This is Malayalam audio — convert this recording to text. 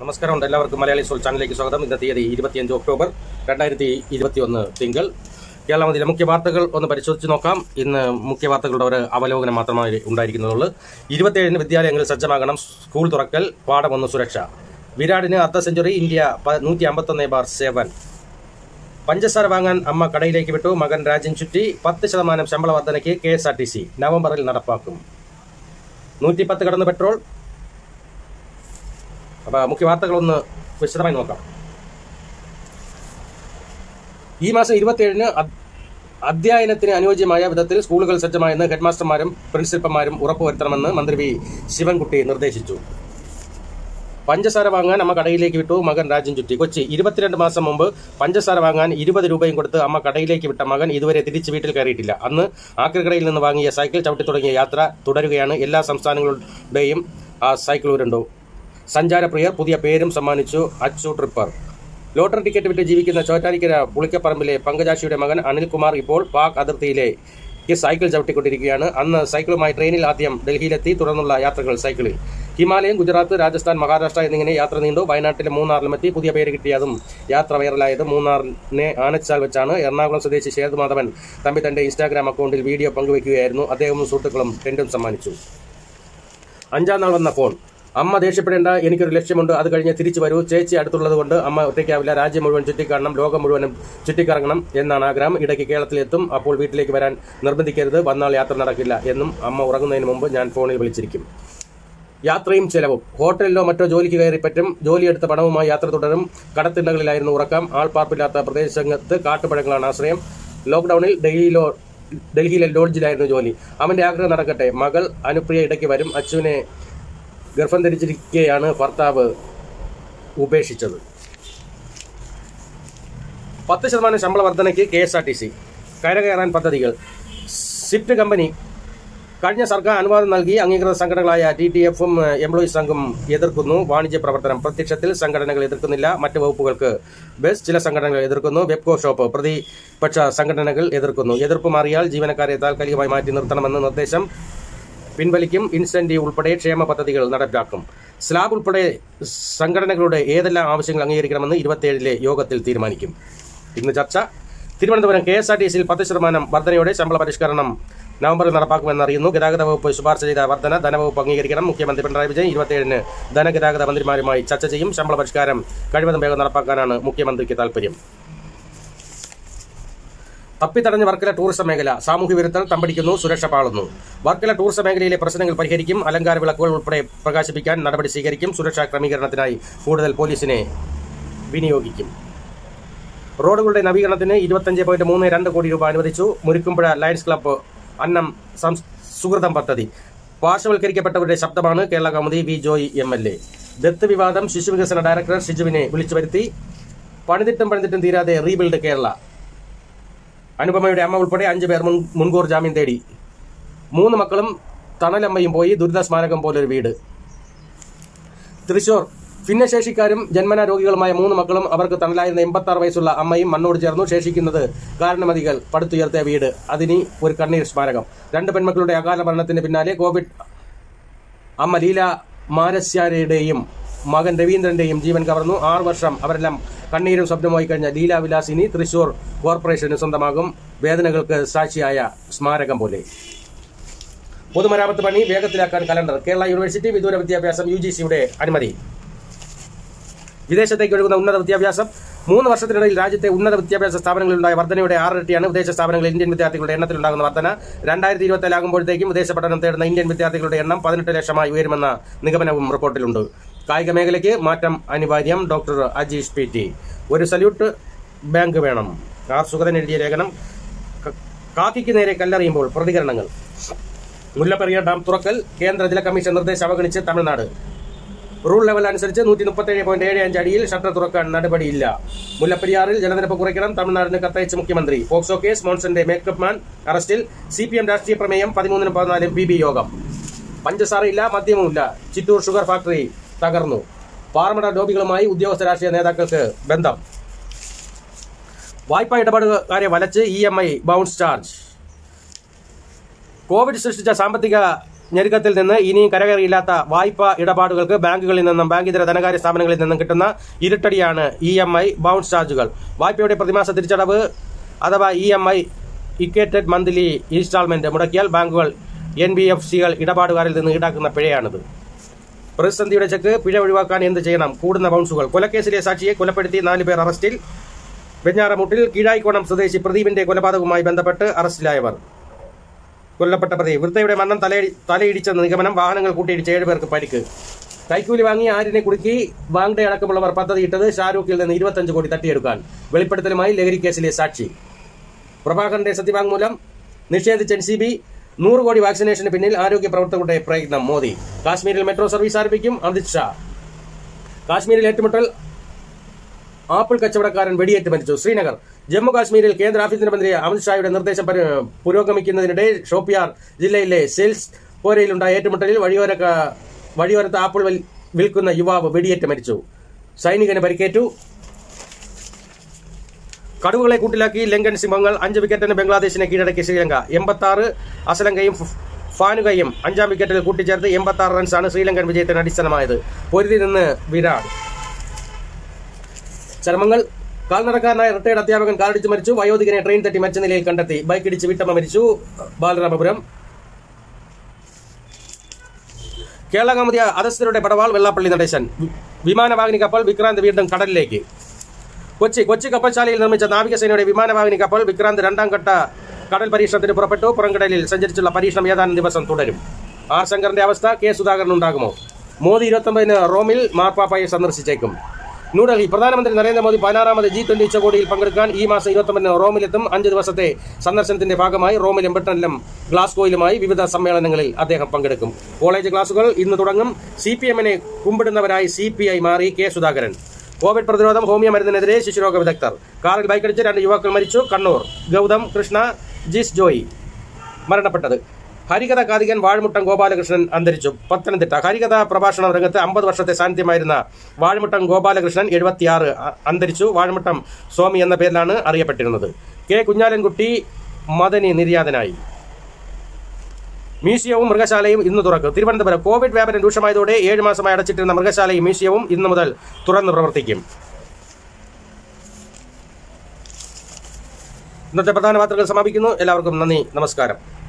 നമസ്കാരമുണ്ട് എല്ലാവർക്കും മലയാളി സോൾ ചാനലിലേക്ക് സ്വാഗതം ഇന്നത്തെ തീയതി ഇരുപത്തിയഞ്ച് ഒക്ടോബർ രണ്ടായിരത്തി ഇരുപത്തിയൊന്ന് തിങ്കൾ കേരളമതിലെ മുഖ്യ വാർത്തകൾ ഒന്ന് പരിശോധിച്ച് നോക്കാം ഇന്ന് മുഖ്യ വാർത്തകളുടെ ഒരു അവലോകനം മാത്രമേ ഉണ്ടായിരിക്കുന്നുള്ളൂ ഇരുപത്തിയേഴിന് വിദ്യാലയങ്ങളിൽ സജ്ജമാകണം സ്കൂൾ തുറക്കൽ പാഠമൊന്ന് സുരക്ഷ വിരാടിന് അർദ്ധ സെഞ്ചുറി ഇന്ത്യ നൂറ്റി അമ്പത്തൊന്ന് ബാർ സെവൻ പഞ്ചസാര വാങ്ങാൻ അമ്മ കടയിലേക്ക് വിട്ടു മകൻ രാജ്യം ചുറ്റി പത്ത് ശതമാനം ശമ്പള വർധനയ്ക്ക് K S R T C നവംബറിൽ നടപ്പാക്കും നൂറ്റി പത്ത് കടന്ന് പെട്രോൾ അപ്പൊ മുഖ്യ വാർത്തകളൊന്ന് വിശദമായി നോക്കാം ഈ മാസം ഇരുപത്തിയേഴിന് അ- അധ്യയനത്തിന് അനുയോജ്യമായ വിധത്തിൽ സ്കൂളുകൾ സജ്ജമായെന്ന് ഹെഡ്മാസ്റ്റർമാരും പ്രിൻസിപ്പൽമാരും ഉറപ്പുവരുത്തണമെന്ന് മന്ത്രി വി ശിവൻകുട്ടി നിർദ്ദേശിച്ചു പഞ്ചസാര വാങ്ങാൻ അമ്മ കടയിലേക്ക് വിട്ടു മകൻ രാജ്യം ചുറ്റി കൊച്ചി ഇരുപത്തിരണ്ട് മാസം മുമ്പ് പഞ്ചസാര വാങ്ങാൻ ഇരുപത് രൂപയും കൊടുത്ത് അമ്മ കടയിലേക്ക് വിട്ട മകൻ ഇതുവരെ തിരിച്ച് വീട്ടിൽ കയറിയിട്ടില്ല അന്ന് ആക്രിക്കടയിൽ നിന്ന് വാങ്ങിയ സൈക്കിൾ ചവിട്ടി തുടങ്ങിയ യാത്ര തുടരുകയാണ് എല്ലാ സംസ്ഥാനങ്ങളുടെയും ആ സൈക്കിൾ ഉരുണ്ടു സഞ്ചാരപ്രിയർ പുതിയ പേരും സമ്മാനിച്ചു അച്ചു ട്രിപ്പർ ലോട്ടറി ടിക്കറ്റ് വിറ്റ് ജീവിക്കുന്ന ചോറ്റാനിക്കര പുളിക്കപ്പറമ്പിലെ പങ്കജാക്ഷിയുടെ മകൻ അനിൽകുമാർ ഇപ്പോൾ പാക് അതിർത്തിയിലെ ഈ സൈക്കിൾ ചവിട്ടിക്കൊണ്ടിരിക്കുകയാണ് അന്ന് സൈക്കിളുമായി ട്രെയിനിൽ ആദ്യം ഡൽഹിയിലെത്തി തുടർന്നുള്ള യാത്രകൾ സൈക്കിളിൽ ഹിമാലയം ഗുജറാത്ത് രാജസ്ഥാൻ മഹാരാഷ്ട്ര എന്നിങ്ങനെ യാത്ര നീണ്ടു വയനാട്ടിലെ മൂന്നാറിലുമെത്തി പുതിയ പേര് കിട്ടിയതും യാത്ര വൈറലായത് മൂന്നാറിനെ ആനച്ചാൽ വെച്ചാണ് എറണാകുളം സ്വദേശി ശേതുമാധവൻ തമ്പി തന്റെ ഇൻസ്റ്റാഗ്രാം അക്കൗണ്ടിൽ വീഡിയോ പങ്കുവയ്ക്കുകയായിരുന്നു അദ്ദേഹവും സുഹൃത്തുക്കളും ടെന്റും സമ്മാനിച്ചു അഞ്ചാം നാൾ വന്ന ഫോൺ അമ്മ ദേഷ്യപ്പെടേണ്ട എനിക്കൊരു ലക്ഷ്യമുണ്ട് അത് കഴിഞ്ഞ് തിരിച്ചു വരൂ ചേച്ചി അടുത്തുള്ളത് കൊണ്ട് അമ്മ ഒറ്റയ്ക്കാവില്ല രാജ്യം മുഴുവൻ ചുറ്റിക്കാണണം ലോകം മുഴുവനും ചുറ്റിക്കറങ്ങണം എന്നാണ് ആഗ്രഹം ഇടയ്ക്ക് കേരളത്തിലെത്തും അപ്പോൾ വീട്ടിലേക്ക് വരാൻ നിർബന്ധിക്കരുത് വന്നാൽ യാത്ര നടക്കില്ല എന്നും അമ്മ ഉറങ്ങുന്നതിന് മുമ്പ് ഞാൻ ഫോണിൽ വിളിച്ചിരിക്കും യാത്രയും ചെലവും ഹോട്ടലിലോ മറ്റോ ജോലിക്ക് കയറി പറ്റും ജോലിയെടുത്ത പണവുമായി യാത്ര തുടരും കടത്തിണ്ടകളിലായിരുന്നു ഉറക്കം ആൾപ്പാർപ്പില്ലാത്ത പ്രദേശത്ത് കാട്ടുപഴങ്ങളാണ് ആശ്രയം ലോക്ക്ഡൌണിൽ ഡൽഹിയിലോ ഡൽഹിയിലെ ലോഡ്ജിലായിരുന്നു ജോലി അവന്റെ ആഗ്രഹം നടക്കട്ടെ മകൾ അനുപ്രിയ ഇടയ്ക്ക് വരും അച്ചുവിനെ ഗർഭം ധരിച്ചിരിക്കെയാണ് ഭർത്താവ് ഉപേക്ഷിച്ചത് പത്ത് ശതമാനം ശമ്പള വർധനയ്ക്ക് K S R T C കരകയറാൻ പദ്ധതികൾ സിഫ്റ്റ് കമ്പനി കഴിഞ്ഞ സർക്കാർ അനുവാദം നൽകി അംഗീകൃത സംഘടനകളായ ടി ടി എഫും എംപ്ലോയീസ് സംഘം എതിർക്കുന്നു വാണിജ്യ പ്രവർത്തനം പ്രത്യക്ഷത്തിൽ സംഘടനകൾ എതിർക്കുന്നില്ല മറ്റ് വകുപ്പുകൾക്ക് ബസ് ചില സംഘടനകൾ എതിർക്കുന്നു വെബ്കോ ഷോപ്പ് പ്രതിപക്ഷ സംഘടനകൾ എതിർക്കുന്നു എതിർപ്പ് മാറിയാൽ ജീവനക്കാരെ താൽക്കാലികമായി മാറ്റി നിർത്തണമെന്ന് നിർദ്ദേശം പിൻവലിക്കും ഇൻസെന്റീവ് ഉൾപ്പെടെ ക്ഷേമ പദ്ധതികൾ നടപ്പിലാക്കും സ്ലാബ് ഉൾപ്പെടെ സംഘടനകളുടെ ഏതെല്ലാം ആവശ്യങ്ങൾ അംഗീകരിക്കണമെന്ന് ഇരുപത്തിയേഴിലെ യോഗത്തിൽ തീരുമാനിക്കും ഇന്ന് ചർച്ച തിരുവനന്തപുരം കെ എസ് ആർ ടി സിയിൽ പത്ത് ശതമാനം വർധനയോടെ ശമ്പള പരിഷ്കരണം നവംബറിൽ നടപ്പാക്കുമെന്ന് അറിയുന്നു ഗതാഗത വകുപ്പ് ശുപാർശ ചെയ്ത വർധന ധനവകുപ്പ് അംഗീകരിക്കണം മുഖ്യമന്ത്രി പിണറായി വിജയൻ ഇരുപത്തിയേഴിന് ധനഗതാഗത മന്ത്രിമാരുമായി ചർച്ച ചെയ്യും ശമ്പള പരിഷ്കാരം കഴിവതും വേഗം നടപ്പാക്കാനാണ് മുഖ്യമന്ത്രിക്ക് താൽപര്യം തപ്പിത്തടഞ്ഞ് വർക്കല ടൂറിസം മേഖല സാമൂഹ്യ വിരുദ്ധർ തമ്പടിക്കുന്നു സുരക്ഷ പാളുന്നു വർക്കല ടൂറിസം മേഖലയിലെ പ്രശ്നങ്ങൾ പരിഹരിക്കും അലങ്കാര വിളക്കുകൾ ഉൾപ്പെടെ പ്രകാശിപ്പിക്കാൻ നടപടി സ്വീകരിക്കും സുരക്ഷാ ക്രമീകരണത്തിനായി കൂടുതൽ പോലീസിനെ വിനിയോഗിക്കും റോഡുകളുടെ നവീകരണത്തിന് ഇരുപത്തഞ്ച് പോയിന്റ് മൂന്ന് രണ്ട് കോടി രൂപ അനുവദിച്ചു മുരുക്കുമ്പുഴ ലയൺസ് ക്ലബ്ബ് അന്നം സംസ്- സുഹൃതം പദ്ധതി പാർശ്വവൽക്കരിക്കപ്പെട്ടവരുടെ ശബ്ദമാണ് Kerala Kaumudi V Joy M L A ദത്ത് വിവാദം ശിശുവികസന ഡയറക്ടർ ഷിജുവിനെ വിളിച്ചു വരുത്തി പണിതിട്ടും പണിതിട്ടും തീരാതെ റീബിൽഡ് കേരള അനുപമയുടെ അമ്മ ഉൾപ്പെടെ അഞ്ചു പേർ മുൻ- മുൻകൂർ ജാമ്യം തേടി മൂന്ന് മക്കളും തണലമ്മയും പോയി ദുരിത സ്മാരകം പോലൊരു വീട് തൃശൂർ ഭിന്നശേഷിക്കാരും ജന്മന രോഗികളുമായ മൂന്ന് മക്കളും അവർക്ക് തണലായിരുന്ന എൺപത്തി ആറ് വയസ്സുള്ള അമ്മയും മണ്ണോട് ചേർന്നു ശേഷിക്കുന്നത് കാരണമതികൾ പടുത്തുയർത്തിയ വീട് അതിനി ഒരു കണ്ണീർ സ്മാരകം രണ്ട് പെൺമക്കളുടെ അകാല മരണത്തിന് പിന്നാലെ കോവിഡ് അമ്മ ലീല മാരസ്യാരയുടെയും മകൻ രവീന്ദ്രന്റെയും ജീവൻ കവർന്നു ആറു വർഷം അവരെല്ലാം കണ്ണീരും സ്വപ്നമായി കഴിഞ്ഞ ലീല വിലാസിനി തൃശൂർ കോർപ്പറേഷന് സ്വന്തമാകും വേദനകൾക്ക് സാക്ഷിയായ സ്മാരകം പോലെ പൊതുമരാമത്ത് പണി വേഗത്തിലാക്കാൻ കലണ്ടർ കേരള യൂണിവേഴ്സിറ്റി വിദൂര വിദ്യാഭ്യാസം യു ജി സിയുടെ അനുമതി വിദേശത്തേക്ക് ഒഴുകുന്ന ഉന്നത വിദ്യാഭ്യാസം മൂന്ന് വർഷത്തിനിടയിൽ രാജ്യത്തെ ഉന്നത വിദ്യാഭ്യാസ സ്ഥാപനങ്ങളിലുണ്ടായ വർധനയുടെ ആറിരട്ടിയാണ് വിദേശ സ്ഥാപനങ്ങളിൽ ഇന്ത്യൻ വിദ്യാർത്ഥികളുടെ എണ്ണത്തിലുണ്ടാകുന്ന വർധന രണ്ടായിരത്തി ഇരുപത്തിലാകുമ്പോഴത്തേക്കും വിദേശ പഠനം തേടുന്ന ഇന്ത്യൻ വിദ്യാർത്ഥികളുടെ എണ്ണം പതിനെട്ട് ലക്ഷമായി ഉയരുമെന്ന നിഗമനവും റിപ്പോർട്ടിലുണ്ട് കായിക മേഖലയ്ക്ക് മാറ്റം അനിവാര്യം ഡോക്ടർ അജീഷ് പി ടി ഒരു സല്യൂട്ട് ബാങ്ക് വേണം ആർ സുഗതൻ എഴുതിയ ലേഖനം ക- കാക്കിക്ക് നേരെ കല്ലെറിയുമ്പോൾ പ്രതികരണങ്ങൾ മുല്ലപ്പെരിയാർ ഡാം തുറക്കൽ കേന്ദ്ര ജല കമ്മീഷൻ നിർദ്ദേശം അവഗണിച്ച് തമിഴ്നാട് റൂൾ ലെവൽ അനുസരിച്ച് നൂറ്റി മുപ്പത്തേഴ് പോയിന്റ് ഏഴ് അഞ്ച് അടിയിൽ ഷട്ടർ തുറക്കാൻ നടപടിയില്ല മുല്ലപ്പെരിയാറിൽ ജലനിരപ്പ് കുറയ്ക്കണം തമിഴ്നാടിന് കത്തയച്ച് മുഖ്യമന്ത്രി പോക്സോ കേസ് മോൺസന്റെ മേക്കപ്പ് മാൻ അറസ്റ്റിൽ സി പി എം രാഷ്ട്രീയ പ്രമേയം പതിമൂന്നിന് പതിനാല് ബി ബി യോഗം പഞ്ചസാരയില്ല മദ്യവുമില്ല ചിറ്റൂർ ഷുഗർ ഫാക്ടറി തകർന്നു പാർമട ലോബികളുമായി ഉദ്യോഗസ്ഥ രാഷ്ട്രീയ നേതാക്കൾക്ക് ബന്ധം വായ്പാ ഇടപാടുകാരെ വലച്ച് E M I bounce charge Covid സൃഷ്ടിച്ച സാമ്പത്തിക ഞെരുക്കത്തിൽ നിന്ന് ഇനിയും കരകയറിയില്ലാത്ത വായ്പാ ഇടപാടുകൾക്ക് ബാങ്കുകളിൽ നിന്നും ബാങ്കിതര ധനകാര്യ സ്ഥാപനങ്ങളിൽ നിന്നും കിട്ടുന്ന ഇരുട്ടടിയാണ് ഇ എം ഐ ബൗൺസ് ചാർജുകൾ വായ്പയുടെ പ്രതിമാസ തിരിച്ചടവ് അഥവാ E M I equated monthly instalment മുടക്കിയാൽ ബാങ്കുകൾ എൻ ബി എഫ് സികൾ ഇടപാടുകാരിൽ നിന്ന് ഈടാക്കുന്ന പിഴയാണിത് പ്രതിസന്ധിയുടെ ചെക്ക് പിഴ ഒഴിവാക്കാൻ എന്ത് ചെയ്യണം കൂടുന്ന ബൗൺസുകൾ കൊലക്കേസിലെ സാക്ഷിയെ കൊലപ്പെടുത്തി നാല് പേർ അറസ്റ്റിൽ വെഞ്ഞാറമൂട്ടിൽ കീഴായിക്കോണം സ്വദേശി പ്രദീപിന്റെ കൊലപാതകവുമായി ബന്ധപ്പെട്ട് അറസ്റ്റിലായവർ കൊല്ലപ്പെട്ട പ്രതി വൃദ്ധയുടെ മരണം തലയിടി തലയിടിച്ചെന്ന നിഗമനം വാഹനങ്ങൾ കൂട്ടിയിടിച്ച് ഏഴുപേർക്ക് പരിക്ക് കൈക്കൂലി വാങ്ങി ആരിനെ കുടുക്കി വാങ്ഡെ അടക്കമുള്ളവർ പദ്ധതിയിട്ടത് ഷാരൂഖിൽ നിന്ന് ഇരുപത്തഞ്ച് കോടി തട്ടിയെടുക്കാൻ വെളിപ്പെടുത്തലുമായി ലഹരി കേസിലെ സാക്ഷി പ്രഭാകരന്റെ സത്യവാങ്മൂലം നിഷേധിച്ച എൻ സി ബി നൂറ് കോടി വാക്സിനേഷന് പിന്നിൽ ആരോഗ്യ പ്രവർത്തകരുടെ പ്രയത്നം മോദി കാശ്മീരിൽ മെട്രോ സർവീസ് ആരംഭിക്കും അമിത് ഷാ കാശ്മീരിൽ ഏറ്റുമുട്ടൽ ആപ്പിൾ കച്ചവടക്കാരൻ വെടിയേറ്റ് മരിച്ചു ശ്രീനഗർ ജമ്മു കാശ്മീരിൽ കേന്ദ്ര ആഭ്യന്തരമന്ത്രി അമിത് ഷായുടെ നിർദ്ദേശം പരി- പുരോഗമിക്കുന്നതിനിടെ ഷോപ്പിയാർ ജില്ലയിലെ സെയിൽസ് പോരയിലുണ്ടായ ഏറ്റുമുട്ടലിൽ വഴിയോര വഴിയോരത്ത് ആപ്പിൾ വിൽ- വിൽക്കുന്ന യുവാവ് വെടിയേറ്റ് മരിച്ചു സൈനികന് പരിക്കേറ്റു കടുവകളെ കൂട്ടിലാക്കി ലങ്കൻ സിംഹങ്ങൾ അഞ്ച് വിക്കറ്റിന് ബംഗ്ലാദേശിനെ കീഴടക്കി ശ്രീലങ്ക എൺപത്തി ആറ് അസലങ്കയും ഫ്- ഫാനുകയും അഞ്ചാം വിക്കറ്റിൽ കൂട്ടിച്ചേർത്ത് എൺപത്തി ആറ് റൺസാണ് ശ്രീലങ്കൻ വിജയത്തിന് അടിസ്ഥാനമായത് പൊരുതി നിന്ന് വിരാട് ചർമ്മങ്ങൾ കാൽനടക്കാരനായ റിട്ടയർഡ് അധ്യാപകൻ കാറിടിച്ച് മരിച്ചു വയോധികനെ ട്രെയിൻ തട്ടി മരിച്ച നിലയിൽ കണ്ടെത്തി ബൈക്ക് ഇടിച്ച് വീട്ടമ്മ മരിച്ചു ബാലരാമപുരം കേരള കൗമുദി അധസ്ഥരുടെ പടവാൾ വെള്ളാപ്പള്ളി നടേശൻ വി- വിമാനവാഹിനി കപ്പൽ വിക്രാന്ത് വീണ്ടും കടലിലേക്ക് കൊച്ചി കൊച്ചി കപ്പൽശാലയിൽ നിർമ്മിച്ച നാവികസേനയുടെ വിമാനവാഹിനി കപ്പൽ വിക്രാന്ത് രണ്ടാം ഘട്ട കടൽ പരീക്ഷണത്തിന് പുറപ്പെട്ടു പുറംകടലിൽ സഞ്ചരിച്ചുള്ള പരീക്ഷണം ഏതാനും ദിവസം തുടരും ആർ ശങ്കറിന്റെ അവസ്ഥ കെ സുധാകരൻ ഉണ്ടാകുമോ മോദി ഇരുപത്തൊമ്പതിന് റോമിൽ മാർപ്പാപ്പയെ സന്ദർശിച്ചേക്കും ന്യൂഡൽഹി പ്രധാനമന്ത്രി നരേന്ദ്രമോദി പതിനാറാമത് ജി ട്വന്റി ഉച്ചകോടിയിൽ പങ്കെടുക്കാൻ ഈ മാസം ഇരുപത്തൊമ്പതിന് റോമിലെത്തും അഞ്ച് ദിവസത്തെ സന്ദർശനത്തിന്റെ ഭാഗമായി റോമിലും ബ്രിട്ടനിലും ഗ്ലാസ്ഗോയിലുമായി വിവിധ സമ്മേളനങ്ങളിൽ അദ്ദേഹം പങ്കെടുക്കും കോളേജ് ക്ലാസുകൾ ഇന്ന് തുടങ്ങും സി പി എമ്മിനെ കുമ്പിടുന്നവരായി സി പി ഐ മാറി കെ സുധാകരൻ കോവിഡ് പ്രതിരോധം ഹോമിയോ മരുന്നിനെതിരെ ശിശുരോഗ വിദഗ്ധർ കാറിൽ ബൈക്കടിച്ച് രണ്ട് യുവാക്കൾ മരിച്ചു കണ്ണൂർ ഗൗതം കൃഷ്ണ ജിസ് ജോയി മരണപ്പെട്ടത് ഹരികഥ കാതികൻ വാഴ്മുട്ടം ഗോപാലകൃഷ്ണൻ അന്തരിച്ചു പത്തനംതിട്ട ഹരികഥ പ്രഭാഷണ രംഗത്ത് അമ്പത് വർഷത്തെ സാന്നിധ്യമായിരുന്ന വാഴ്മുട്ടം ഗോപാലകൃഷ്ണൻ എഴുപത്തിയാറ് അ- അന്തരിച്ചു വാഴ്മുട്ടം സ്വാമി എന്ന പേരിലാണ് അറിയപ്പെട്ടിരുന്നത് കെ കുഞ്ഞാലൻകുട്ടി മദനി നിര്യാതനായി മ്യൂസിയവും മൃഗശാലയും ഇന്ന് തുറക്കും തിരുവനന്തപുരം കോവിഡ് വ്യാപനം രൂക്ഷമായതോടെ ഏഴ് മാസമായി അടച്ചിട്ടിരുന്ന മൃഗശാലയും മ്യൂസിയവും ഇന്നു മുതൽ തുറന്ന് പ്രവർത്തിക്കും ഇന്നത്തെ പ്രധാന വാർത്തകൾ സമാപിക്കുന്നു എല്ലാവർക്കും നന്ദി നമസ്കാരം